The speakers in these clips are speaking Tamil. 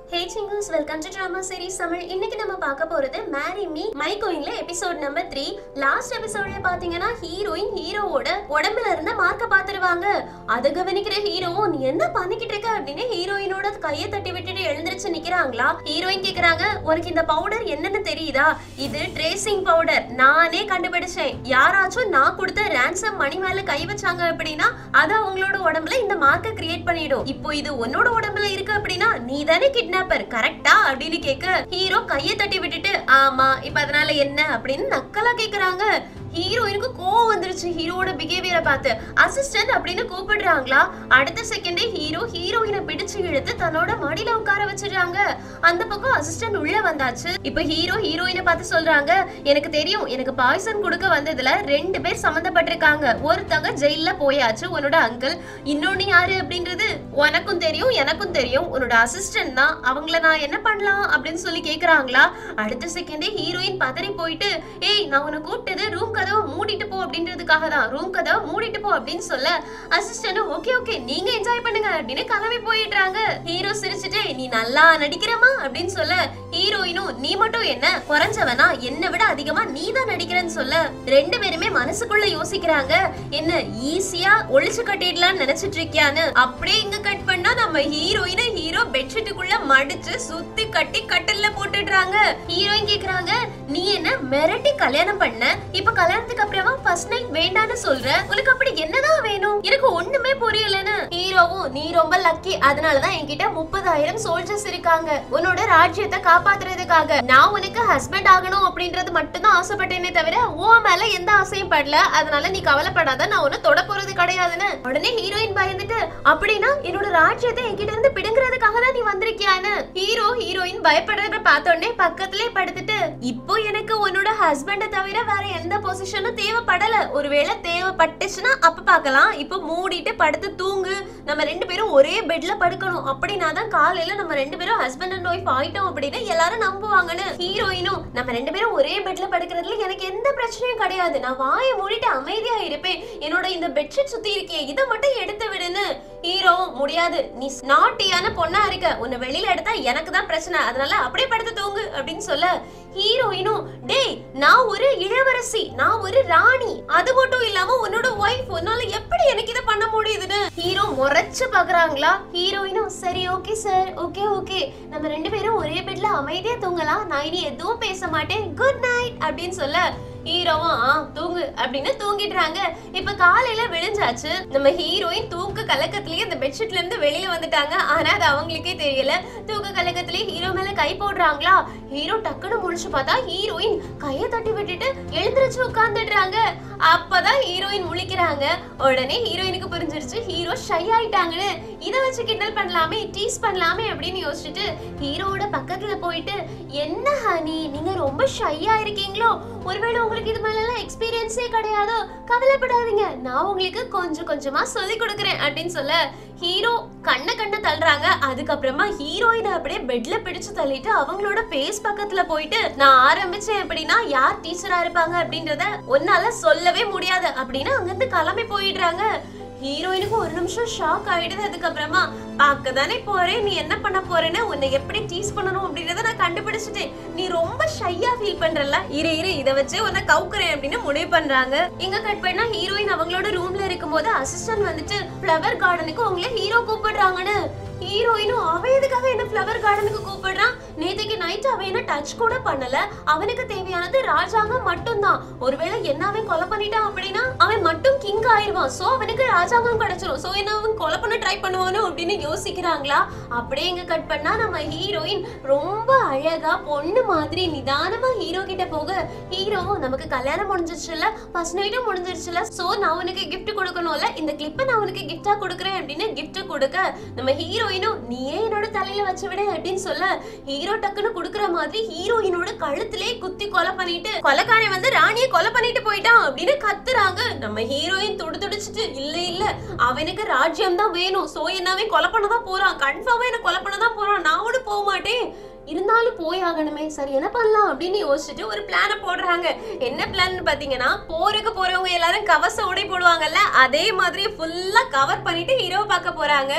hey singers welcome to drama series Tamil இன்னைக்கு நம்ம பார்க்க போறது மேரி மீ மை கோயிங்ல எபிசோட் நம்பர் த்ரீ லாஸ்ட் எபிசோட்ல பாத்தீங்கன்னா ஹீரோயின் ஹீரோவோட உடம்புல இருந்த மார்க்க பாத்துருவாங்க அதை கவனிக்கிற ஹீரோவும் நீ என்ன பண்ணிக்கிட்டு இருக்க அப்படின்னு ஹீரோயினோட கையை தட்டி விட்டுட்டு எழுந்திருச்சு நிக்கிறாங்களா ஹீரோயின் கேக்குறாங்க உனக்கு இந்த பவுடர் என்னன்னு தெரியுதா இது ட்ரேசிங் பவுடர் நானே கண்டுபிடிச்சேன் யாராச்சும் நான் கொடுத்த ரேன்சம் மணி மேல கை வச்சாங்க அப்படின்னா அது அவங்களோட உடம்புல இந்த மார்க்கை கிரியேட் பண்ணிடும் இப்போ இது உன்னோட உடம்புல இருக்கு அப்படின்னா நீ தானே கிட்னாப்பர் கரெக்டா அப்படின்னு கேட்க ஹீரோ கையை தட்டி விட்டுட்டு ஆமா இப்ப அதனால என்ன அப்படின்னு நக்கலா கேக்குறாங்க ஹீரோயினுக்கு கோவம் வந்துருச்சு ஹீரோவோட பிஹேவியரை பார்த்து அசிஸ்டன்ட் அப்படின்னு கூப்பிடுறாங்களா அடுத்த செகண்டே ஹீரோ ஹீரோயினை பிடிச்சு இழுத்து தன்னோட மடியில உட்கார வச்சிடுறாங்க அந்த பக்கம் அசிஸ்டன்ட் உள்ள வந்தாச்சு இப்ப ஹீரோ ஹீரோயினை பார்த்து சொல்றாங்க எனக்கு தெரியும் எனக்கு பாய்சன் கொடுக்க வந்ததுல ரெண்டு பேர் சம்மந்தப்பட்டிருக்காங்க ஒருத்தவங்க ஜெயில போயாச்சு உன்னோட அங்கிள் இன்னொன்னு யாரு அப்படின்றது உனக்கும் தெரியும் எனக்கும் தெரியும் உன்னோட அசிஸ்டன்ட் தான் அவங்கள நான் என்ன பண்ணலாம் அப்படின்னு சொல்லி கேக்குறாங்களா அடுத்த செகண்டே ஹீரோயின் பதறி போயிட்டு ஏய் நான் உன்னை கூப்பிட்டது ரூம் கதவை மூடிட்டு போ அப்படின்றதுக்காக தான் ரூம் கதவை மூடிட்டு போ அப்படின்னு சொல்ல அசிஸ்டன்ட் ஓகே ஓகே நீங்க என்ஜாய் பண்ணுங்க அப்படின்னு கிளம்பி போயிடுறாங்க ஹீரோ சிரிச்சுட்டு நீ நல்லா நடிக்கிறமா அப்படின்னு சொல்ல ஹீரோயினும் நீ மட்டும் என்ன குறைஞ்சவனா என்னை விட அதிகமா நீ தான் நடிக்கிறேன்னு சொல்ல ரெண்டு பேருமே மனசுக்குள்ள யோசிக்கிறாங்க என்ன ஈஸியா ஒளிச்சு கட்டிடலாம்னு நினைச்சிட்டு இருக்கியான்னு அப்படியே இங்க கட் பண்ணா நம்ம ஹீரோயினை ஹீரோ பெட்ஷீட்டுக்குள்ள மடிச்சு சுத்தி கட்டி கட்டில்ல போட்டுடுறாங்க ஹீரோயின் கேக்குறாங்க நீ என்ன மிரட்டி கல்யாணம் பண்ண இப்ப கல்யாணத்துக்கு அப்புறமா ஃபர்ஸ்ட் நைட் வேண்டான்னு சொல்ற உனக்கு அப்படி என்னதான் வேணும் எனக்கு ஒண்ணுமே புரியலன்னு ஹீரோவும் நீ ரொம்ப லக்கி அதனாலதான் என்கிட்ட முப்பதாயிரம் சோல்ஜர்ஸ் இருக்காங்க உன்னோட ராஜ்யத்தை காப்பாத்துறதுக்காக நான் உனக்கு ஹஸ்பண்ட் ஆகணும் அப்படின்றது மட்டும்தான் ஆசைப்பட்டேனே தவிர உன் மேல எந்த ஆசையும் படல அதனால நீ கவலைப்படாத நான் உன்னை தொட போறது கிடையாதுன்னு உடனே ஹீரோயின் பயந்துட்டு அப்படின்னா என்னோட ராஜ்யத்தை என்கிட்ட இருந்து பிடுங்கிறதுக்காக தான் நீ வந்திருக்கியான்னு ஹீரோ ஹீரோயின் பயப்படுறத பார்த்த உடனே பக்கத்திலே படுத்துட்டு இப்போ எனக்கு உன்னோட ஹஸ்பண்ட தவிர வேற எந்த பொசிஷனும் தேவைப்படல ஒருவேளை தேவைப்பட்டுச்சுன்னா அப்ப பார்க்கலாம் இப்போ மூடிட்டு படுத்து தூங்கு நம்ம ரெண்டு பேரும் ஒரே பெட்ல படுக்கணும் அப்படின்னா தான் காலையில நம்ம ரெண்டு பேரும் ஹஸ்பண்ட் அண்ட் ஒய்ஃப் ஆயிட்டோம் அப்படின்னு எல்லாரும் நம்புவாங்கன்னு ஹீரோயினும் நம்ம ரெண்டு பேரும் ஒரே பெட்ல படுக்கிறதுல எனக்கு எந்த பிரச்சனையும் கிடையாது நான் வாயை மூடிட்டு அமைதியா இருப்பேன் என்னோட இந்த பெட்ஷீட் சுத்தி இருக்கே இதை மட்டும் எடுத்து விடுன்னு ஹீரோ முடியாது நீ நாட்டியான பொண்ணா இருக்க உன்னை வெளியில எடுத்தா எனக்கு தான் பிரச்சனை அதனால அப்படியே படுத்து தூங்கு அப்படின்னு சொல்ல ஹீரோயினும் டேய் நான் ஒரு இளவரசி நான் ஒரு ராணி அது மட்டும் இல்லாம உன்னோட ஒய்ஃப் உன்னால எப்படி எனக்கு இதை பண்ண முடியுதுன்னு ஹீரோ முறைச்சு பாக்குறாங்களா ஹீரோயினும் சரி ஓகே சார் ஓகே ஓகே நம்ம ரெண்டு பேரும் ஒரே பெட்ல அமைதியா தூங்கலாம் நான் இனி எதுவும் பேச மாட்டேன் குட் நைட் அப்படின்னு சொல்ல ஹீரோவும் ஆ தூங்கு அப்படின்னு தூங்கிடுறாங்க இப்ப காலையில விழிஞ்சாச்சு நம்ம ஹீரோயின் தூக்க கலக்கத்திலேயே அந்த பெட்ஷீட்ல இருந்து வெளியில வந்துட்டாங்க ஆனா அது அவங்களுக்கே தெரியல தூக்க கலக்கத்திலேயே ஹீரோ மேல கை போடுறாங்களா ஹீரோ டக்குன்னு முடிச்சு பார்த்தா ஹீரோயின் கையை தட்டி விட்டுட்டு எழுந்திருச்சு உட்கார்ந்துடுறாங்க அப்பதான் ஹீரோயின் முழிக்கிறாங்க உடனே ஹீரோயினுக்கு புரிஞ்சிருச்சு ஹீரோ ஷை ஆயிட்டாங்கன்னு இதை வச்சு கிண்டல் பண்ணலாமே டீஸ் பண்ணலாமே அப்படின்னு யோசிச்சுட்டு ஹீரோவோட பக்கத்துல போயிட்டு என்ன ஹனி நீங்க ரொம்ப ஷையா இருக்கீங்களோ ஒருவேளை உங்களுக்கு இது மேல எல்லாம் எக்ஸ்பீரியன்ஸே கிடையாதோ கவலைப்படாதீங்க நான் உங்களுக்கு கொஞ்சம் கொஞ்சமா சொல்லி கொடுக்குறேன் அப்படின்னு சொல்ல ஹீரோ கண்ண கண்ண தள்ளுறாங்க அதுக்கப்புறமா ஹீரோயினை அப்படியே பெட்ல பிடிச்சு தள்ளிட்டு அவங்களோட ஃபேஸ் பக்கத்துல போயிட்டு நான் ஆரம்பிச்சேன் அப்படின்னா யார் டீச்சரா இருப்பாங்க அப்படின்றத உன்னால சொல்லவே முடியாது அப்படின்னு அங்கிருந்து கிளம்பி போயிடுறாங்க ஹீரோயினுக்கு ஒரு நிமிஷம் ஷாக் ஆயிடுது அதுக்கப்புறமா பார்க்க தானே போறேன் நீ என்ன பண்ண போறேன்னு உன்னை எப்படி டீஸ் பண்ணணும் அப்படின்றத நான் கண்டுபிடிச்சிட்டேன் நீ ரொம்ப ஷையா ஃபீல் பண்றல இரு இரு இத வச்சு உன்னை கவுக்குறேன் அப்படின்னு முடிவு பண்றாங்க இங்க கட் பண்ணா ஹீரோயின் அவங்களோட ரூம்ல இருக்கும்போது அசிஸ்டன்ட் வந்துட்டு ஃப்ளவர் கார்டனுக்கு உங்களை ஹீரோ கூப்பிடுறாங்கன்னு ஹீரோயினும் அவன் எதுக்காக என்ன ஃப்ளவர் கார்டனுக்கு கூப்பிடுறான் நேத்துக்கு நைட் அவன் என்ன டச் கூட பண்ணல அவனுக்கு தேவையானது ராஜாங்கம் மட்டும்தான் ஒருவேளை என்ன அவன் கொலை பண்ணிட்டான் அப்படின்னா அவன் மட்டும் கிங் ஆயிருவான் சோ அவனுக்கு ராஜாங்கம் கிடைச்சிரும் சோ என்ன அவன் கொலை பண்ண ட்ரை பண்ணுவானோ அப்படின்னு யோசிக்கிறாங்களா அப்படியே இங்க கட் பண்ணா நம்ம ஹீரோயின் ரொம்ப அழகா பொண்ணு மாதிரி நிதானமா ஹீரோ கிட்ட போக ஹீரோ நமக்கு கல்யாணம் முடிஞ்சிருச்சுல ஃபர்ஸ்ட் நைட்டும் முடிஞ்சிருச்சுல சோ நான் உனக்கு gift கொடுக்கணும்ல இந்த கிளிப்பை நான் உனக்கு கிஃப்டா கொடுக்குறேன் அப்படின்னு gift கொடுக்க நம்ம ஹீரோயினும் நீயே என்னோட தலையில வச்சு விடு அப்படின்னு சொல்ல ஹீரோ டக்குன்னு குடுக்குற மாதிரி ஹீரோயினோட கழுத்திலே குத்தி கொலை பண்ணிட்டு கொலைக்காரன் வந்து ராணியை கொலை பண்ணிட்டு போயிட்டான் அப்படின்னு கத்துறாங்க நம்ம ஹீரோயின் துடு துடிச்சிட்டு இல்ல இல்ல அவனுக்கு ராஜ்யம் தான் வேணும் சோ என்னவே கொலை பண்ண தான் போறான் கன்ஃபார்மா என்ன கொலை பண்ண தான் போறான் நான் கூட போக மாட்டேன் இருந்தாலும் போய் ஆகணுமே சரி என்ன பண்ணலாம் அப்படின்னு யோசிச்சுட்டு ஒரு பிளானை போடுறாங்க என்ன பிளான் பாத்தீங்கன்னா போருக்கு போறவங்க எல்லாரும் கவச உடை போடுவாங்கல்ல அதே மாதிரி ஃபுல்லா கவர் பண்ணிட்டு ஹீரோ பார்க்க போறாங்க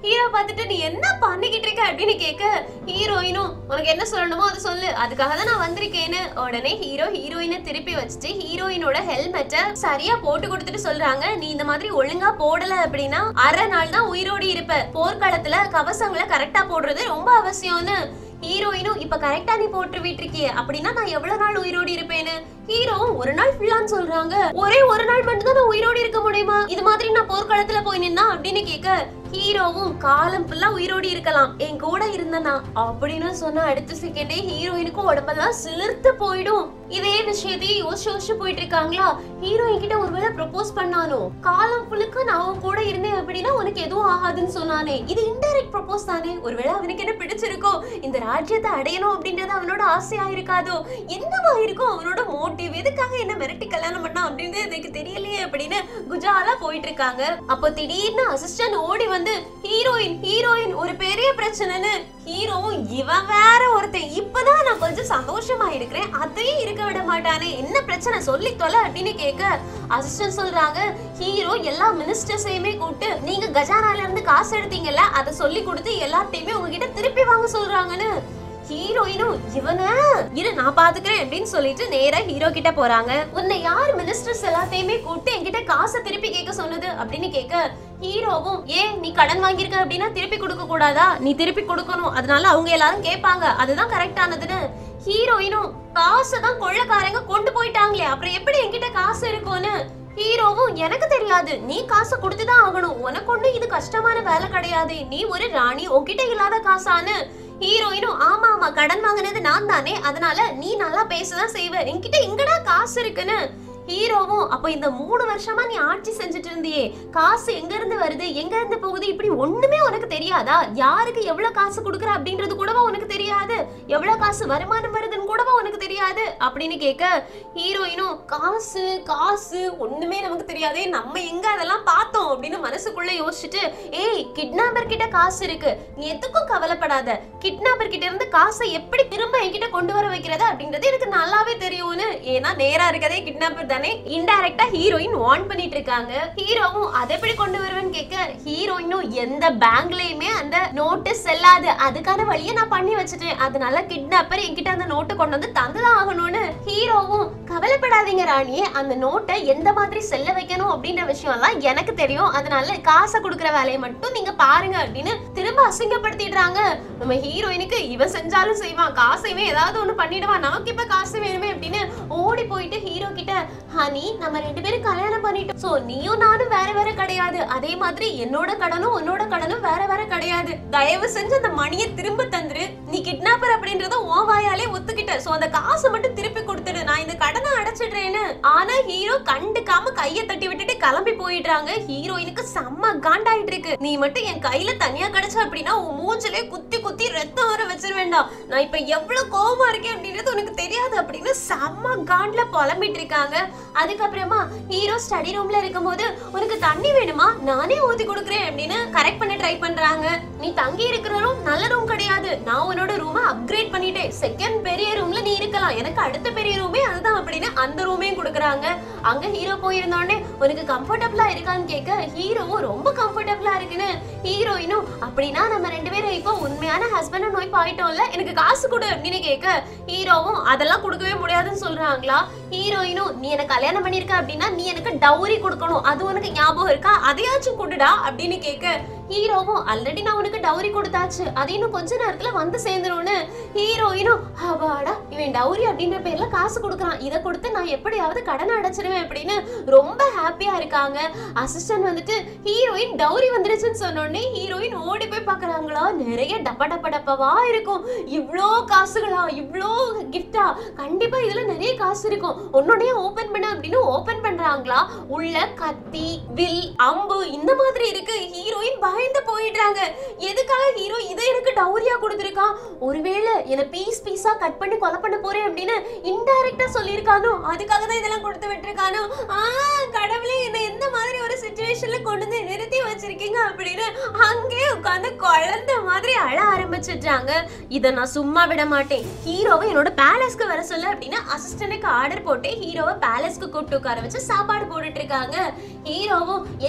ஹீரோ பார்த்துட்டு நீ என்ன பண்ணிக்கிட்டு இருக்க அப்படின்னு கேட்க ஹீரோயினும் உனக்கு என்ன சொல்லணுமோ அதை சொல்லு அதுக்காக தான் நான் வந்திருக்கேன்னு உடனே ஹீரோ ஹீரோயினை திருப்பி வச்சுட்டு ஹீரோயினோட ஹெல்மெட்டை சரியா போட்டு கொடுத்துட்டு சொல்றாங்க நீ இந்த மாதிரி ஒழுங்கா போடல அப்படின்னா அரை நாள் தான் உயிரோடி இருப்ப போர்க்காலத்துல கவசங்களை கரெக்டா போடுறது ரொம்ப அவசியம்னு ஹீரோயினும் இப்ப கரெக்டா நீ போட்டு விட்டுருக்கிய அப்படின்னா நான் எவ்வளவு நாள் உயிரோடி இருப்பேன்னு ஹீரோவும் ஒரு நாள் ஃபுல்லான்னு சொல்றாங்க ஒரே ஒரு நாள் மட்டும் தான் நான் உயிரோடி இருக்க முடியுமா இது மாதிரி நான் போர்க்களத்துல போய் நின்னா அப்படின்னு கேட்க ஹீரோவும் காலம் ஃபுல்லா உயிரோடி இருக்கலாம் என் கூட இருந்தனா அப்படின்னு சொன்ன அடுத்த செகண்டே ஹீரோயினுக்கும் உடம்பெல்லாம் சிலிர்த்து போயிடும் இதே விஷயத்தையே யோசிச்சு யோசிச்சு போயிட்டு இருக்காங்களா ஹீரோயின் கிட்ட ஒருவேளை ப்ரப்போஸ் பண்ணானோ காலம் ஃபுல்லுக்கு நான் அவன் கூட இருந்தேன் அப்படின்னா உனக்கு எதுவும் ஆகாதுன்னு சொன்னானே இது இன்டைரக்ட் ப்ரப்போஸ் தானே ஒருவேளை அவனுக்கு என்ன பிடிச்சிருக்கோ இந்த ராஜ்யத்தை அடையணும் அப்படின்றது அவனோட ஆசையா இருக்காதோ என்னவா இருக்கும் அவனோட மோட்டிவ் எதுக்காக என்ன மிரட்டி கல்யாணம் பண்ணா அப்படின்றது எனக்கு தெரியலையே அப்படின்னு குஜாலா போயிட்டு இருக்காங்க அப்போ திடீர்னு அசிஸ்டன்ட் ஓடி வந்து ஹீரோயின் ஹீரோயின் ஒரு பெரிய பிரச்சனைன்னு ஹீரோவும் இவன் வேற ஒருத்தன் இப்பதான் நான் கொஞ்சம் சந்தோஷமா இருக்கிறேன் அதையும் இருக்க விட மாட்டானே என்ன பிரச்சனை சொல்லி தொலை அப்படின்னு கேட்க அசிஸ்டன்ட் சொல்றாங்க ஹீரோ எல்லா மினிஸ்டர்ஸையுமே கூப்பிட்டு நீங்க கஜானால இருந்து காசு எடுத்தீங்கல்ல அதை சொல்லி கொடுத்து எல்லார்ட்டையுமே உங்ககிட்ட திருப்பி வாங்க சொல்றாங்கன்னு ஹீரோயினும் இவன இரு நான் பாத்துக்கிறேன் அப்படின்னு சொல்லிட்டு நேரா ஹீரோ கிட்ட போறாங்க உன்னை யார் மினிஸ்டர்ஸ் எல்லாத்தையுமே கூப்பிட்டு என்கிட்ட காசை திருப்பி கேட்க சொன்னது அப்படின்னு கேட்க ஹீரோவும் ஏன் நீ கடன் வாங்கியிருக்க அப்படின்னா திருப்பி கொடுக்க கூடாதா நீ திருப்பி கொடுக்கணும் அதனால அவங்க எல்லாரும் கேட்பாங்க அதுதான் கரெக்டானதுன்னு ஹீரோயினும் காசை தான் கொள்ளக்காரங்க கொண்டு போயிட்டாங்களே அப்புறம் எப்படி என்கிட்ட காசு இருக்கும்னு ஹீரோவும் எனக்கு தெரியாது நீ காசை கொடுத்துதான் ஆகணும் உனக்கு ஒண்ணு இது கஷ்டமான வேலை கிடையாது நீ ஒரு ராணி உன்கிட்ட இல்லாத காசான்னு ஹீரோயினும் ஆமா ஆமா கடன் வாங்கினது நான் தானே அதனால நீ நல்லா பேசதான் செய்வ என்கிட்ட எங்கடா காசு இருக்குன்னு ஹீரோவும் அப்ப இந்த மூணு வருஷமா நீ ஆட்சி செஞ்சுட்டு இருந்தியே காசு எங்க இருந்து வருது எங்க இருந்து போகுது இப்படி ஒண்ணுமே உனக்கு தெரியாதா யாருக்கு எவ்வளவு காசு கொடுக்குற அப்படின்றது கூடவா உனக்கு தெரியாது எவ்வளவு காசு வருமானம் வருதுன்னு கூடவா உனக்கு தெரியாது அப்படின்னு கேட்க ஹீரோயினும் காசு காசு ஒண்ணுமே நமக்கு தெரியாதே நம்ம எங்க அதெல்லாம் பார்த்தோம் அப்படின்னு மனசுக்குள்ள யோசிச்சுட்டு ஏய் கிட்னாப்பர் கிட்ட காசு இருக்கு நீ எதுக்கும் கவலைப்படாத கிட்னாப்பர் கிட்ட இருந்து காசை எப்படி திரும்ப என்கிட்ட கொண்டு வர வைக்கிறது அப்படின்றது எனக்கு நல்லாவே தெரியும்னு ஏன்னா நேரா இருக்கதே கிட்னாப்பர் தானே இன்டைரக்டா ஹீரோயின் வார்ன் பண்ணிட்டு இருக்காங்க ஹீரோவும் அதை எப்படி கொண்டு வருவேன்னு கேட்க ஹீரோயினும் எந்த பேங்க்லயுமே அந்த நோட்டு செல்லாது அதுக்கான வழியை நான் பண்ணி வச்சுட்டேன் அதனால கிட்னாப்பர் என்கிட்ட அந்த நோட்டு கொண்டு வந்து தந்துதான் ஆகணும்னு ஹீரோவும் கவலைப்படாதீங்க ராணியே அந்த நோட்டை எந்த மாதிரி செல்ல வைக்கணும் அப்படின்ற விஷயம் எல்லாம் எனக்கு தெரியும் அதனால காசை கொடுக்குற வேலையை மட்டும் நீங்க பாருங்க அப்படின்னு திரும்ப அசிங்கப்படுத்திடுறாங்க நம்ம ஹீரோயினுக்கு இவன் செஞ்சாலும் செய்வான் காசையுமே ஏதாவது ஒண்ணு பண்ணிடுவான் நமக்கு இப்ப காசு வேணுமே அப்படின்னு ஓடி போயிட்டு ஹீரோ கிட்ட ஹனி நம்ம ரெண்டு பேரும் கல்யாணம் பண்ணிட்டோம் சோ நீயும் நானும் வேற வேற கிடையாது அதே மாதிரி என்னோட கடனும் உன்னோட கடனும் வேற வேற கிடையாது தயவு செஞ்சு அந்த மணியை திரும்ப தந்துரு நீ கிட்னாப்பர் அப்படின்றத உன் வாயாலே ஒத்துக்கிட்ட சோ அந்த காசை மட்டும் திருப்பி கொடுத்துடு நான் இந்த கடனை அடைச்சிடுறேன்னு ஆனா ஹீரோ கண்டுக்காம கைய தட்டி விட்டுட்டு கிளம்பி போயிடுறாங்க ஹீரோயினுக்கு செம்ம காண்டாயிட்டு இருக்கு நீ மட்டும் என் கையில தனியா கிடைச்ச அப்படின்னா உன் மூஞ்சிலே குத்தி குத்தி ரத்தம் வர வச்சிருவேண்டா நான் இப்ப எவ்வளவு கோவமா இருக்கேன் அப்படின்றது உனக்கு தெரியாது அப்படின்னு செம்ம காண்ட்ல புலம்பிட்டு இருக்காங்க அதுக்கப்புறமா ஹீரோ ஸ்டடி ரூம்ல இருக்கும்போது உனக்கு தண்ணி வேணுமா நானே ஊத்தி கொடுக்குறேன் அப்படின்னு கரெக்ட் பண்ண ட்ரை பண்றாங்க நீ தங்கி இருக்கிற ரூம் நல்ல ரூம் கிடையாது நான் உன்னோட ரூமை அப்கிரேட் பண்ணிட்டேன் செகண்ட் பெரிய ரூம்ல நீ இருக்கலாம் எனக்கு அடுத்த பெரிய ரூமே அதுதான் அப்படின்னு அந்த ரூமையும் கொடுக்குறாங்க அங்க ஹீரோ போயிருந்தோடனே உனக்கு கம்ஃபர்டபுளா இருக்கான்னு கேட்க ஹீரோவும் ரொம்ப கம்ஃபர்டபுளா இருக்குன்னு ஹீரோயினும் அப்படின்னா நம்ம ரெண்டு பேரும் இப்போ உண்மையான ஹஸ்பண்ட் அண்ட் ஒய்ஃப் ஆயிட்டோம்ல எனக்கு காசு கொடு அப்படின்னு கேட்க ஹீரோவும் அதெல்லாம் கொடுக்கவே முடியாதுன்னு சொல்றாங்களா ஹீரோயினும் நீ எனக்கு கல்யாணம் பண்ணிருக்க அப்படின்னா நீ எனக்கு டவுரி கொடுக்கணும் அது உனக்கு ஞாபகம் இருக்கா அதையாச்சும் கொடுடா அப்படின்னு கேட்க ஹீரோவும் ஆல்ரெடி நான் உனக்கு டவுரி கொடுத்தாச்சு அது இன்னும் கொஞ்ச நேரத்துல வந்து சேர்ந்துரும்னு ஹீரோயினும் அவாடா இவன் டவுரி அப்படின்ற பேர்ல காசு கொடுக்குறான் இதை கொடுத்து நான் எப்படியாவது கடனை அடைச்சிருவேன் அப்படின்னு ரொம்ப ஹாப்பியா இருக்காங்க அசிஸ்டன்ட் வந்துட்டு ஹீரோயின் டவுரி வந்துருச்சுன்னு சொன்னோடனே ஹீரோயின் ஓடி போய் பார்க்கறாங்களா நிறைய டப்ப டப்ப டப்பவா இருக்கும் இவ்ளோ காசுகளா இவ்ளோ கிஃப்டா கண்டிப்பா இதுல நிறைய காசு இருக்கும் உன்னோடய ஓபன் பண்ண அப்படின்னு ஓபன் பண்றாங்களா உள்ள கத்தி வில் அம்பு இந்த மாதிரி இருக்கு ஹீரோயின் பயந்து போயிடுறாங்க எதுக்காக ஹீரோ இதை எனக்கு டவுரியா கொடுத்துருக்கான் ஒருவேளை என்ன பீஸ் பீஸா கட் பண்ணி கொலை பண்ண போறேன் அப்படின்னு இன்டைரக்டா சொல்லியிருக்கானோ அதுக்காக தான் இதெல்லாம் கொடுத்து விட்டுருக்கானோ ஆ கடவுளே என்ன எந்த மாதிரி ஒரு சுச்சுவேஷன்ல கொண்டு வந்து நிறுத்தி வச்சிருக்கீங்க அப்படின்னு அங்கேயே உட்காந்து குழந்தை மாதிரி அழ ஆரம்பிச்சிட்டாங்க இதை நான் சும்மா விட மாட்டேன் ஹீரோவை என்னோட பேலஸ்க்கு வர சொல்ல அப்படின்னு அசிஸ்டன்ட்டுக்கு ஆர்டர் போட்டு ஹீரோவை பேலஸ்க்கு கூப்பிட்டு உட்கார வச்சு சாப்பாடு போட்டுட்டு இருக்காங்க ஹீரோவும் என்ன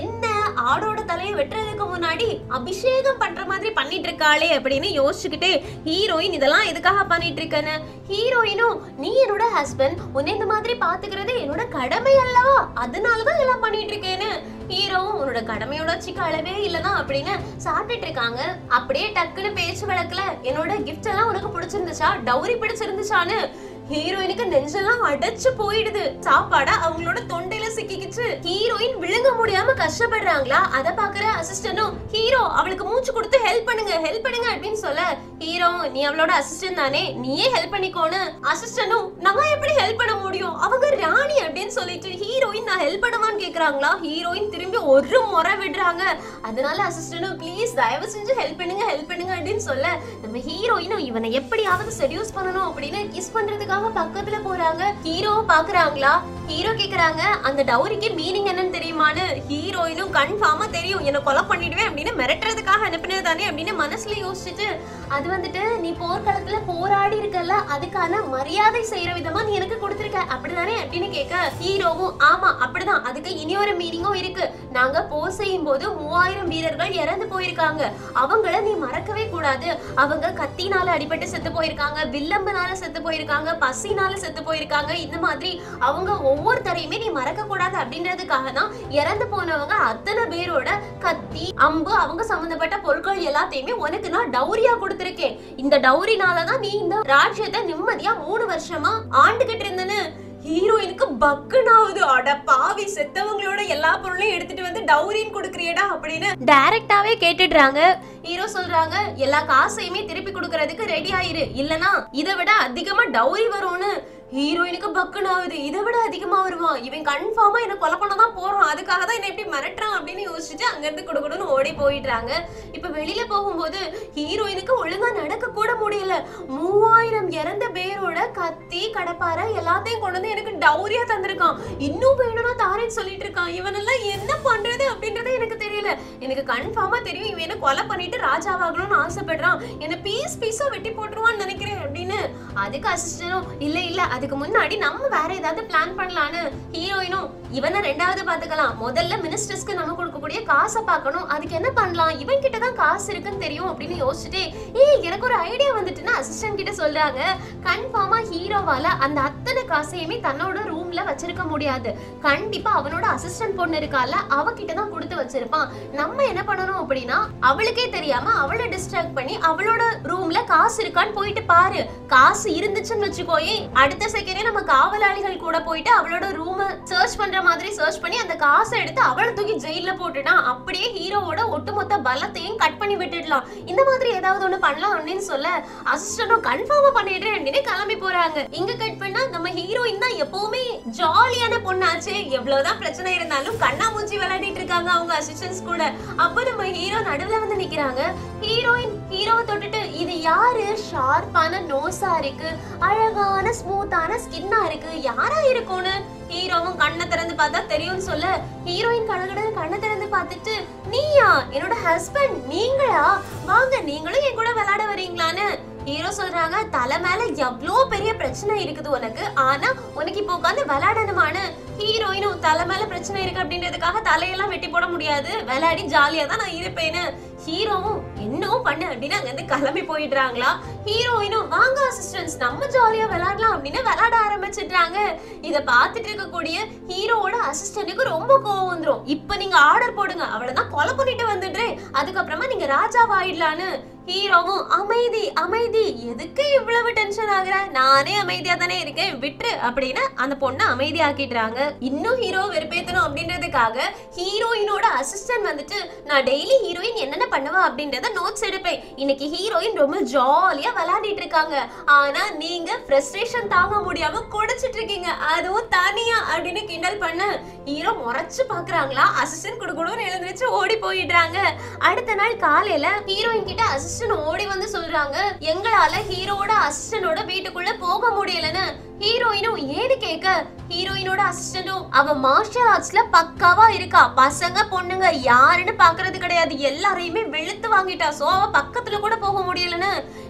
ஆடோட தலையை வெட்டுறதுக்கு முன்னாடி அபிஷேகம் பண்ற மாதிரி பண்ணிட்டு இருக்காளே அப்படின்னு யோசிச்சுக்கிட்டே ஹீரோயின் இதெல்லாம் எதுக்காக பண்ணிட்டு இருக்கேன்னு ஹீரோயினும் நீ என்னோட ஹஸ்பண்ட் உன்னை இந்த மாதிரி பாத்துக்கிறது என்னோட கடமை அல்லவா அதனாலதான் இதெல்லாம் பண்ணிட்டு இருக்கேன்னு ஹீரோவும் உன்னோட கடமையோட சிக்க அளவே இல்லதான் அப்படின்னு சாப்பிட்டுட்டு இருக்காங்க அப்படியே டக்குன்னு பேச்சு வழக்குல என்னோட கிஃப்ட் எல்லாம் உனக்கு பிடிச்சிருந்துச்சா டௌரி பிடிச்சிருந்துச்சான்னு ஹீரோயினுக்கு நெஞ்செல்லாம் அடைச்சு போயிடுது சாப்பாட அவங்களோட தொண்டையில சிக்கிக்கிச்சு ஹீரோயின் விழுங்க முடியாம கஷ்டப்படுறாங்களா அத பாக்குற அசிஸ்டனும் ஹீரோ அவளுக்கு மூச்சு கொடுத்து ஹெல்ப் பண்ணுங்க ஹெல்ப் பண்ணுங்க அப்படின்னு சொல்ல ஹீரோ நீ அவளோட அசிஸ்டன்ட் தானே நீயே ஹெல்ப் பண்ணிக்கோன்னு அசிஸ்டனும் நான் எப்படி ஹெல்ப் பண்ண முடியும் அவங்க ராணி அப்படின்னு சொல்லிட்டு ஹீரோயின் நான் ஹெல்ப் பண்ணுவான்னு கேக்குறாங்களா ஹீரோயின் திரும்பி ஒரு முறை விடுறாங்க அதனால அசிஸ்டனும் ப்ளீஸ் தயவு செஞ்சு ஹெல்ப் பண்ணுங்க ஹெல்ப் பண்ணுங்க அப்படின்னு சொல்ல நம்ம ஹீரோயினும் இவனை எப்படியாவது செடியூஸ் பண்ணணும் அப்படின்னு கிஸ் பண்றதுக்காக பக்கத்துல போறாங்க ஹீரோ பாக்குறாங்களா ஹீரோ கேக்குறாங்க அந்த டௌரிக்கு மீனிங் என்னன்னு தெரியுமான்னு ஹீரோயினும் கன்ஃபார்மா தெரியும் என்ன கொலை பண்ணிடுவேன் அப்படின்னு மிரட்டுறதுக்காக அனுப்பினது தானே அப்படின்னு மனசுல யோசிச்சுட்டு அது வந்துட்டு நீ போர்க்களத்துல போராடி இருக்கல அதுக்கான மரியாதை செய்யற விதமா நீ எனக்கு கொடுத்திருக்க அப்படிதானே அப்படின்னு கேட்க ஹீரோவும் ஆமா அப்படிதான் அதுக்கு இனி ஒரு மீனிங்கும் இருக்கு நாங்க போர் செய்யும் போது மூவாயிரம் வீரர்கள் இறந்து போயிருக்காங்க அவங்கள நீ மறக்கவே கூடாது அவங்க கத்தினால அடிபட்டு செத்து போயிருக்காங்க வில்லம்பனால செத்து போயிருக்காங்க பசினால செத்து போயிருக்காங்க இந்த மாதிரி அவங்க ஒவ்வொருத்தரையுமே நீ மறக்க கூடாது அப்படின்றதுக்காக தான் இறந்து போனவங்க அத்தனை பேரோட கத்தி அம்பு அவங்க சம்பந்தப்பட்ட பொருட்கள் எல்லாத்தையுமே உனக்கு நான் டௌரியா கொடுத்திருக்கேன் இந்த டௌரினால தான் நீ இந்த ராஜ்யத்தை நிம்மதியா மூணு வருஷமா ஆண்டுகிட்டு இருந்தன்னு ஹீரோயினுக்கு பக்குனாவது அட பாவி செத்தவங்களோட எல்லா பொருளையும் எடுத்துட்டு வந்து டௌரின்னு கொடுக்குறியடா அப்படின்னு டைரக்டாவே கேட்டுடுறாங்க ஹீரோ சொல்றாங்க எல்லா காசையுமே திருப்பி கொடுக்கறதுக்கு ரெடி ஆயிரு இல்லனா இதை விட அதிகமா டௌரி வரும்னு ஹீரோயினுக்கு பக்குன்னு ஆகுது இதை விட அதிகமா வருவான் இவன் கன்ஃபார்மா என்ன கொலை பண்ண தான் போறான் அதுக்காக தான் என்ன இப்படி மிரட்டுறான் அப்படின்னு யோசிச்சுட்டு அங்க இருந்து கொடுக்கணும்னு ஓடி போயிடுறாங்க இப்ப வெளியில போகும்போது ஹீரோயினுக்கு ஒழுங்கா நடக்க கூட முடியல மூவாயிரம் இறந்த பேரோட கத்தி கடப்பாரை எல்லாத்தையும் கொண்டு வந்து எனக்கு டௌரியா தந்திருக்கான் இன்னும் வேணும்னா தாரேன்னு சொல்லிட்டு இருக்கான் இவனெல்லாம் என்ன பண்றது அப்படின்றது எனக்கு தெரியல எனக்கு கன்ஃபார்மா தெரியும் இவன் என்ன கொலை பண்ணிட்டு ராஜாவாகணும்னு ஆசைப்படுறான் என்ன பீஸ் பீஸா வெட்டி போட்டுருவான்னு நினைக்கிறேன் அப்படின்னு அதுக்கு அசிஸ்டனும் இல்ல இல்ல அதுக்கு முன்னாடி நம்ம வேற ஏதாவது பிளான் பண்ணலான்னு ஹீரோயினும் இவனை ரெண்டாவது பாத்துக்கலாம் முதல்ல மினிஸ்டர்ஸ்க்கு நம்ம கொடுக்கக்கூடிய காசை பார்க்கணும் அதுக்கு என்ன பண்ணலாம் இவன் கிட்ட தான் காசு இருக்குன்னு தெரியும் அப்படின்னு யோசிச்சுட்டு ஏய் எனக்கு ஒரு ஐடியா வந்துட்டுன்னா அசிஸ்டன்ட் கிட்ட சொல்றாங்க கன்ஃபார்மா ஹீரோவால அந்த அத்தனை காசையுமே தன்னோட ரூம்ல வச்சிருக்க முடியாது கண்டிப்பா அவனோட அசிஸ்டன்ட் பொண்ணு இருக்கால அவகிட்ட தான் கொடுத்து வச்சிருப்பான் நம்ம என்ன பண்ணணும் அப்படின்னா அவளுக்கே தெரியாம அவளை டிஸ்ட்ராக்ட் பண்ணி அவளோட ரூம்ல காசு இருக்கான்னு போயிட்டு பாரு காசு இருந்துச்சுன்னு வச்சுக்கோயே அடுத்த செகண்டே நம்ம காவலாளிகள் கூட போயிட்டு அவளோட ரூம சர்ச் பண்ற மாதிரி சர்ச் பண்ணி அந்த காசை எடுத்து அவளை தூக்கி ஜெயில போட்டுட்டான் அப்படியே ஹீரோவோட ஒட்டுமொத்த பலத்தையும் கட் பண்ணி விட்டுடலாம் இந்த மாதிரி ஏதாவது ஒண்ணு பண்ணலாம் அப்படின்னு சொல்ல அசிஸ்டன்டும் கன்ஃபார்மா பண்ணிடுறேன் அப்படின்னு கிளம்பி போறாங்க இங்க கட் பண்ணா நம்ம ஹீரோயின் தான் எப்பவுமே ஜாலியான பொண்ணாச்சே எவ்வளவுதான் பிரச்சனை இருந்தாலும் கண்ணாமூச்சி விளையாடிட்டு இருக்காங்க அவங்க அசிஸ்டன்ஸ் கூட அப்ப நம்ம ஹீரோ நடுவுல வந்து நிக்கிறாங்க ஹீரோயின் ஹீரோவை தொட்டுட்டு இது யாரு ஷார்ப்பான நோஸா இருக்கு அழகான ஸ்மூத்தான ஸ்கின்னா இருக்கு யாரா இருக்கும்னு ஹீரோவும் கண்ணை திறந்து பார்த்தா தெரியும்னு சொல்ல ஹீரோயின் கடகடன்னு கண்ணை திறந்து பார்த்துட்டு நீயா என்னோட ஹஸ்பண்ட் நீங்களா வாங்க நீங்களும் என் கூட விளையாட வரீங்களான்னு ஹீரோ சொல்றாங்க தலை மேல எவ்வளோ பெரிய பிரச்சனை இருக்குது உனக்கு ஆனா உனக்கு இப்போ உட்காந்து விளையாடணுமான்னு ஹீரோயினும் தலை மேல பிரச்சனை இருக்கு அப்படின்றதுக்காக தலையெல்லாம் வெட்டி போட முடியாது விளையாடி ஜாலியா தான் நான் இருப்பேன்னு ஹீரோவும் என்னவும் பண்ணு அப்படின்னு அங்க இருந்து கிளம்பி போயிடுறாங்களா ஹீரோயினும் வாங்க அசிஸ்டன்ஸ் நம்ம ஜாலியா விளையாடலாம் அப்படின்னு விளையாட ஆரம்பிச்சிடுறாங்க இத பார்த்துட்டு இருக்கக்கூடிய ஹீரோவோட அசிஸ்டன்ட்டுக்கு ரொம்ப கோவம் வந்துரும் இப்ப நீங்க ஆர்டர் போடுங்க அவளை தான் கொலை பண்ணிட்டு வந்துடுறேன் அதுக்கப்புறமா நீங்க ராஜாவாயிடலான்னு ஹீரோவும் அமைதி அமைதி எதுக்கு இவ்வளவு டென்ஷன் ஆகுற நானே அமைதியா தானே இருக்கேன் விட்டுரு அப்படின்னு அந்த பொண்ணை அமைதியாக்கிடுறாங்க இன்னும் ஹீரோ வெறுப்பேத்தணும் அப்படின்றதுக்காக ஹீரோயினோட அசிஸ்டன்ட் வந்துட்டு நான் டெய்லி ஹீரோயின் என்னென்ன பண்ணுவா அப்படின்றத நோட்ஸ் எடுப்பேன் இன்னைக்கு ஹீரோயின் ரொம்ப ஜாலியா விளையாடிட்டு இருக்காங்க ஆனா நீங்க ஃப்ரஸ்ட்ரேஷன் தாங்க முடியாம குடிச்சிட்டு இருக்கீங்க அதுவும் தனியா அப்படின்னு கிண்டல் பண்ண ஹீரோ முறைச்சு பாக்குறாங்களா அசிஸ்டன்ட் குடுக்கணும்னு எழுந்திருச்சு ஓடி போயிடுறாங்க அடுத்த நாள் காலையில ஹீரோயின் கிட்ட அசிஸ்டன்ட் ஓடி வந்து சொல்றாங்க எங்களால ஹீரோவோட அசிஸ்டன்டோட வீட்டுக்குள்ள போக முடியலன்னு ஹீரோயினும் ஏன்னு கேட்க ஹீரோயினோட அசிஸ்டன்டும் அவ மார்ஷியல் ஆர்ட்ஸ்ல பக்காவா இருக்கா பசங்க பொண்ணுங்க யாருன்னு பாக்குறது கிடையாது எல்லாரையுமே வெளுத்து வாங்கிட்டா சோ அவ பக்கத்துல கூட போக முடியலன்னு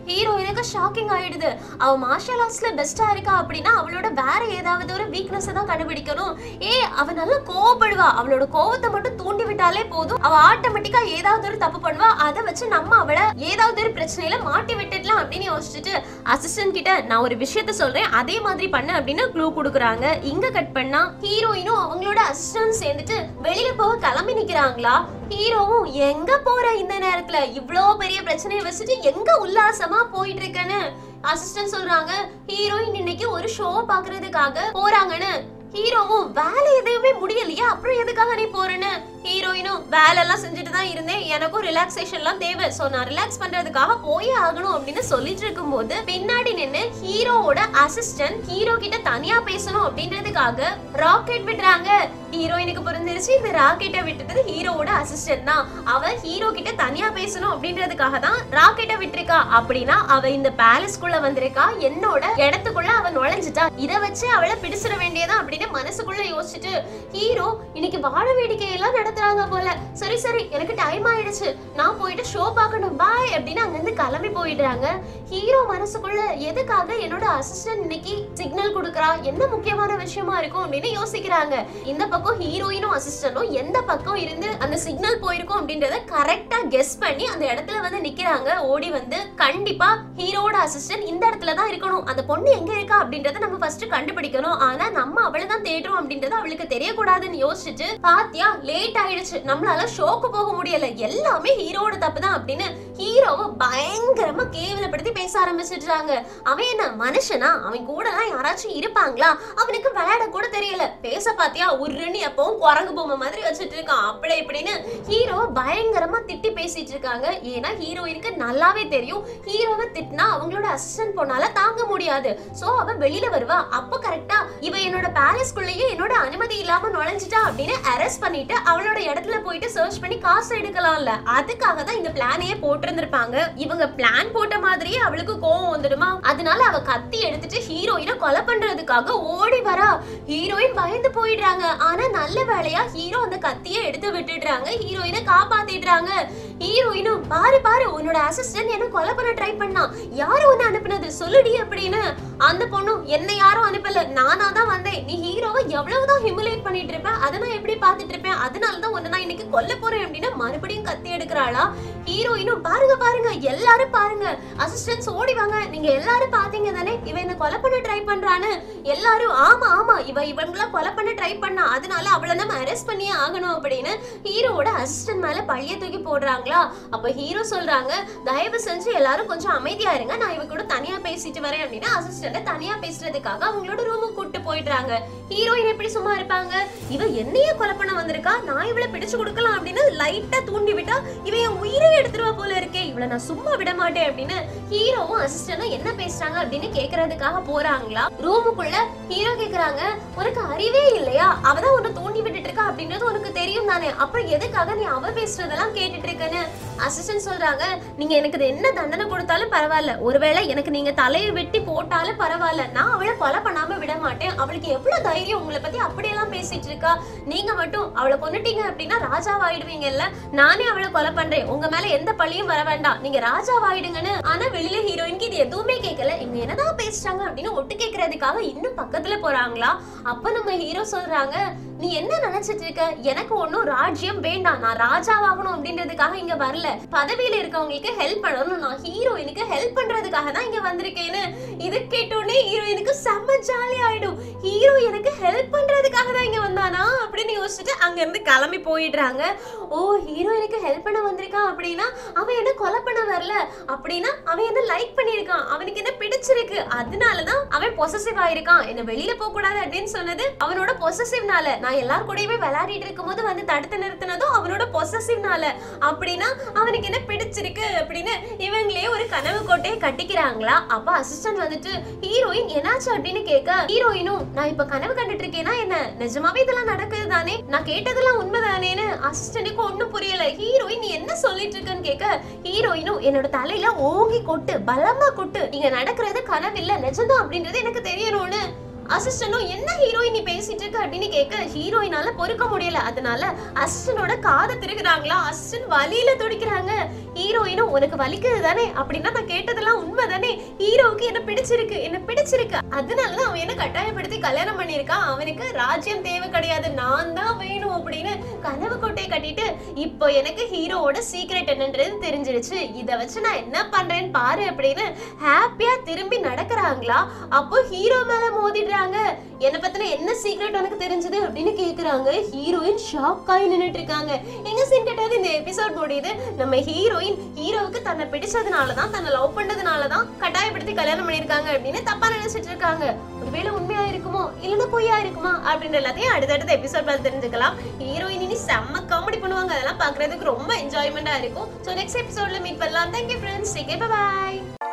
ஹீரோயினுக்கு ஷாக்கிங் ஆயிடுது அவ மார்ஷல் ஆர்ட்ஸ்ல பெஸ்டா இருக்கா அப்படின்னா அவளோட வேற ஏதாவது ஒரு வீக்னஸ் தான் கண்டுபிடிக்கணும் ஏ அவ நல்லா கோவப்படுவா அவளோட கோவத்தை மட்டும் தூண்டி விட்டாலே போதும் அவ ஆட்டோமேட்டிக்கா ஏதாவது ஒரு தப்பு பண்ணுவா அதை வச்சு நம்ம அவளை ஏதாவது ஒரு பிரச்சனையில மாட்டி விட்டுடலாம் அப்படின்னு யோசிச்சுட்டு அசிஸ்டன்ட் கிட்ட நான் ஒரு விஷயத்த சொல்றேன் அதே மாதிரி பண்ணு அப்படின்னு க்ளூ கொடுக்குறாங்க இங்க கட் பண்ணா ஹீரோயினும் அவங்களோட அசிஸ்டன்ட் சேர்ந்துட்டு வெளியில போக கிளம்பி நிக்கிறாங்களா ஹீரோவும் எங்க போற இந்த நேரத்துல இவ்ளோ பெரிய பிரச்சனையை வச்சுட்டு எங்க உல்லாசமா போயிட்டு இருக்கேன்னு அசிஸ்டன்ட் சொல்றாங்க ஹீரோயின் இன்னைக்கு ஒரு ஷோ பாக்குறதுக்காக போறாங்கன்னு ஹீரோவும் வேலை எதுவுமே முடியலையா அப்புறம் எதுக்காக நீ போறேன்னு ஹீரோயினும் வேலை எல்லாம் செஞ்சுட்டு தான் இருந்தேன் எனக்கும் ரிலாக்ஸேஷன்லாம் தேவை சோ நான் ரிலாக்ஸ் பண்றதுக்காக போயே ஆகணும் அப்படின்னு சொல்லிட்டு இருக்கும்போது பின்னாடி நின்னு ஹீரோவோட அசிஸ்டன்ட் ஹீரோ கிட்ட தனியா பேசணும் அப்படின்றதுக்காக ராக்கெட் விடுறாங்க ஹீரோயினுக்கு புரிஞ்சிருச்சு இந்த ராக்கெட்டை விட்டுட்டது ஹீரோவோட அசிஸ்டன்ட் தான் அவ ஹீரோ கிட்ட தனியா பேசணும் அப்படின்றதுக்காக தான் ராக்கெட்டை விட்டுருக்கா அப்படின்னா அவ இந்த பேலஸ்குள்ள வந்திருக்கா என்னோட இடத்துக்குள்ள அவ நுழைஞ்சிட்டா இத வச்சு அவளை பிடிச்சிட வேண்டியதா அப்படின்னு மனசுக்குள்ள யோசிச்சுட்டு ஹீரோ இன்னைக்கு வாழ வேடிக்கையெல்லாம் நடத்துறாங்க போல சரி சரி எனக்கு டைம் ஆயிடுச்சு நான் போயிட்டு ஷோ பார்க்கணும் பாய் அப்படின்னு அங்கிருந்து கிளம்பி போயிடுறாங்க ஹீரோ மனசுக்குள்ள எதுக்காக என்னோட அசிஸ்டன்ட் இன்னைக்கு சிக்னல் கொடுக்கறா என்ன முக்கியமான விஷயமா இருக்கும் அப்படின்னு யோசிக்கிறாங்க இந்த பக்கம் ஹீரோயினும் அசிஸ்டன்டும் எந்த பக்கம் இருந்து அந்த சிக்னல் போயிருக்கும் அப்படின்றத கரெக்டா கெஸ் பண்ணி அந்த இடத்துல வந்து நிக்கிறாங்க ஓடி வந்து கண்டிப்பா ஹீரோட அசிஸ்டன்ட் இந்த இடத்துல தான் இருக்கணும் அந்த பொண்ணு எங்க இருக்கா அப்படின்றத நம்ம ஃபர்ஸ்ட் கண்டுபிடிக்கணும் ஆனா நம்ம அவளை தான் தேடுறோம் அப்படின்றது அவளுக்கு தெரியக்கூடாதுன்னு யோசிச்சுட்டு பாத்தியா லேட் ஆயிடுச்சு நம்மளால ஷோக்கு போக முடியல எல்லாமே ஹீரோட தப்பு தான் அப்படின்னு ஹீரோவை பயங்கரமா கேவலப்படுத்தி பேச ஆரம்பிச்சிடுறாங்க அவன் என்ன மனுஷனா அவன் கூட எல்லாம் யாராச்சும் இருப்பாங்களா அவனுக்கு விளையாட கூட தெரியல பேச பாத்தியா உருன்னு எப்பவும் குரங்கு பொம்மை மாதிரி வச்சுட்டு இருக்கான் அப்படி இப்படின்னு ஹீரோ பயங்கரமா திட்டி பேசிட்டு இருக்காங்க ஏன்னா ஹீரோயினுக்கு நல்லாவே தெரியும் ஹீரோவை திட்டினா அவங்களோட அசிஸ்டன்ட் பொண்ணால தாங்க முடியாது சோ அவ வெளியில வருவா அப்ப கரெக்டா இவ என்னோட பேலஸ்குள்ளேயே என்னோட அனுமதி இல்லாம நுழைஞ்சிட்டா அப்படின்னு அரெஸ்ட் பண்ணிட்டு அவளோட இடத்துல போயிட்டு சர்ச் பண்ணி காசு எடுக்கலாம்ல அதுக்காக தான் இந்த பிளானையே போட்டிருந்திருப்பாங்க இவங்க பிளான் போட்ட மாதிரியே அவளுக்கு கோவம் வந்துடுமா அதனால அவ கத்தி எடுத்துட்டு ஹீரோயினை கொலை பண்றதுக்காக ஓடி வரா ஹீரோயின் பயந்து போயிடுறாங்க ஆனா நல்ல வேலையா ஹீரோ அந்த கத்தியை எடுத்து விட்டுடுறாங்க ஹீரோயினை காப்பாத்திடுறாங்க ஹீரோயினும் பாரு பாரு உன்னோட அசிஸ்டன்ட் என்ன கொலை பண்ண ட்ரை பண்ணா யாரு உன்னை அனுப்புனது சொல்லுடி அப்படின்னு அந்த பொண்ணும் என்ன யாரும் அனுப்பல நானா தான் வந்தேன் நீ ஹீரோவை எவ்வளவுதான் ஹிமுலேட் பண்ணிட்டு இருப்பேன் அதை நான் எப்படி பார்த்துட்டு இருப்பேன் அதனால தான் உன்னை நான் இன்னைக்கு கொல்ல போறேன் அப்படின்னு மறுபடியும் கத்தி எடுக்கிறாளா ஹீரோயினும் பாருங்க பாருங்க எல்லாரும் பாருங்க அசிஸ்டன்ஸ் ஓடி வாங்க நீங்க எல்லாரும் பாத்தீங்க தானே இவ என்ன கொலை பண்ண ட்ரை பண்றான்னு எல்லாரும் ஆமா ஆமா இவ இவங்கள கொலை பண்ண ட்ரை பண்ணா அதனால அவளை நம்ம அரெஸ்ட் பண்ணியே ஆகணும் அப்படின்னு ஹீரோவோட அசிஸ்டன்ட் மேல பழிய தூக்கி போடுறாங்களா அப்ப ஹீரோ சொல்றாங்க தயவு செஞ்சு எல்லாரும் கொஞ்சம் அமைதியா இருங்க நான் இவ கூட தனியா பேசிட்டு வரேன் அப்படின்னா அசிஸ்டன்ட தனியா பேசுறதுக்காக அவங்களோட ரூமுக்கு கூட்டு போயிடுறாங்க ஹீரோயின் எப்படி சும்மா இருப்பாங்க இவ என்னையே கொலை பண்ண வந்திருக்கா நான் இவளை பிடிச்சு கொடுக்கலாம் அப்படின்னு லைட்டா தூண்டி விட்டா இவ என் உயிரை எடுத்துருவா போல இருக்கே இவளை நான் சும்மா விட மாட்டேன் அப்படின்னு ஹீரோவும் அசிஸ்டன்டும் என்ன பேசுறாங்க அப்படின்னு கேக்குறதுக்காக போறாங்களா ரூமுக்குள்ள ஹீரோ கேக்குறாங்க உனக்கு அறிவே இல்லையா அவதான் உன்னை தூண்டி விட்டுட்டு இருக்கா அப்படின்றது உனக்கு தெரியும் தானே அப்புறம் எதுக்காக நீ அவ பேசுறதெல்லாம் கேட்டுட்டு இருக்கன்னு அசிஸ்டன்ட் சொல்றாங்க நீங்க எனக்கு இது என்ன தண்டனை கொடுத்தாலும் பரவாயில்ல ஒருவேளை எனக்கு நீங்க தலையை வெட்டி போட்டாலும் பரவாயில்ல நான் அவளை கொலை பண்ணாம விட மாட்டேன் அவளுக்கு எவ்வளவு தைரியம் உங்களை பத்தி அப்படியெல்லாம் பேசிட்டு இருக்கா நீங்க மட்டும் அவளை கொன்னுட்டீங்க அப்படின்னா ராஜாவாயிடுவீங்கல்ல நானே அவளை கொலை பண்றேன் உங்க மேல எந்த பழியும் வர வேண்டாம் நீங்க ராஜாவாயிடுங்கன்னு ஆனா வெளியில ஹீரோயினுக்கு இது எதுவுமே கேட்கல இவங்க என்னதான் பேசுறாங்க அப்படின்னு ஒட்டு கேட்கறதுக்காக இன்னும் பக்கத்துல போறாங்களா அப்ப நம்ம ஹீரோ சொல்றாங்க நீ என்ன நினைச்சிட்டு இருக்க எனக்கு ஒன்னும் ராஜ்யம் வேண்டாம் நான் ராஜாவாகணும் அப்படின்றதுக்காக இங்க வரல பதவியில இருக்கவங்களுக்கு ஹெல்ப் பண்ணணும் நான் ஹீரோயினுக்கு ஹெல்ப் பண்றதுக்காக தான் இங்க வந்திருக்கேன்னு இது கேட்டோடனே ஹீரோயினுக்கு செம்ம ஜாலி ஆயிடும் ஹீரோ எனக்கு ஹெல்ப் பண்றதுக்காக தான் இங்க வந்தானா அப்படின்னு யோசிச்சுட்டு அங்க இருந்து கிளம்பி போயிடுறாங்க ஓ ஹீரோ எனக்கு ஹெல்ப் பண்ண வந்திருக்கான் அப்படின்னா அவன் என்ன கொலை பண்ண வரல அப்படின்னா அவன் என்ன லைக் பண்ணியிருக்கான் அவனுக்கு என்ன பிடிச்சிருக்கு அதனாலதான் அவன் பொசசிவ் ஆயிருக்கான் என்ன வெளியில போக கூடாது அப்படின்னு சொன்னது அவனோட பொசசிவ்னால நான் எல்லார் கூடயுமே விளையாடிட்டு இருக்கும்போது வந்து தடுத்து நிறுத்தினதும் அவனோட பொசசிவ்னால அப்படின்னா அவனுக்கு என்ன பிடிச்சிருக்கு அப்படின்னு இவங்களே ஒரு கனவு கோட்டையை கட்டிக்கிறாங்களா அப்ப அசிஸ்டன்ட் வந்துட்டு ஹீரோயின் என்னாச்சு அப்படின்னு கேட்க ஹீரோயினும் நான் இப்ப கனவு கண்டுட்டு இருக்கேனா என்ன நிஜமாவே இதெல்லாம் நடக்குது தானே நான் கேட்டதெல்லாம் உண்மைதானேன்னு அசிஸ்டன்ட்டுக்கு ஒண்ணும் புரியல ஹீரோயின் நீ என்ன சொல்லிட்டு இருக்கன்னு கேட்க ஹீரோயினும் என்னோட தலையில ஓங்கி கொட்டு பலமா கொட்டு இங்க நடக்கிறது கனவு இல்ல நிஜம்தான் அப்படின்றது எனக்கு தெரியணும்னு அசிஸ்டனும் என்ன ஹீரோயின் நீ பேசிட்டு இருக்க அப்படின்னு கேட்க ஹீரோயினால பொறுக்க முடியல அதனால அசிஸ்டனோட காதை திருகுறாங்களா அசிஸ்டன்ட் வலியில துடிக்கிறாங்க ஹீரோயின் வேணும் உனக்கு வலிக்குது தானே அப்படின்னா நான் கேட்டதெல்லாம் உண்மை தானே ஹீரோவுக்கு என்ன பிடிச்சிருக்கு என்ன பிடிச்சிருக்கு அதனாலதான் அவன் என்ன கட்டாயப்படுத்தி கல்யாணம் பண்ணியிருக்கான் அவனுக்கு ராஜ்யம் தேவை கிடையாது நான் தான் வேணும் அப்படின்னு கனவு கோட்டையை கட்டிட்டு இப்போ எனக்கு ஹீரோவோட சீக்ரெட் என்னன்றது தெரிஞ்சிருச்சு இதை வச்சு நான் என்ன பண்றேன்னு பாரு அப்படின்னு ஹாப்பியா திரும்பி நடக்கிறாங்களா அப்போ ஹீரோ மேல மோதிடுறாங்க என்ன பத்தின என்ன சீக்ரெட் உனக்கு தெரிஞ்சது அப்படின்னு கேக்குறாங்க ஹீரோயின் ஷாக் ஆகி நின்னுட்டு இருக்காங்க எங்க சீன் கேட்டாவது இந்த எபிசோட் முடியுது நம்ம ஹீரோயின் ஹீரோவுக்கு தன்னை பிடிச்சதுனால தான் தன்னை லவ் பண்ணதுனால தான் கட்டாயப்படுத்தி கல்யாணம் பண்ணியிருக்காங்க அப்படின்னு தப்பா நினைச்சிட்டு இருக்காங்க ஒருவேளை உண்மையா இருக்குமோ இல்லைன்னா பொய்யா இருக்குமா அப்படின்ற எல்லாத்தையும் அடுத்தடுத்த எபிசோட் பார்த்து தெரிஞ்சுக்கலாம் ஹீரோயின் இனி செம்ம காமெடி பண்ணுவாங்க அதெல்லாம் பார்க்கறதுக்கு ரொம்ப என்ஜாய்மெண்டா இருக்கும் ஸோ நெக்ஸ்ட் எபிசோட்ல மீட் பண்ணலாம் தேங்க்யூ ஃப்ரெண்ட்ஸ் டேக் பாய்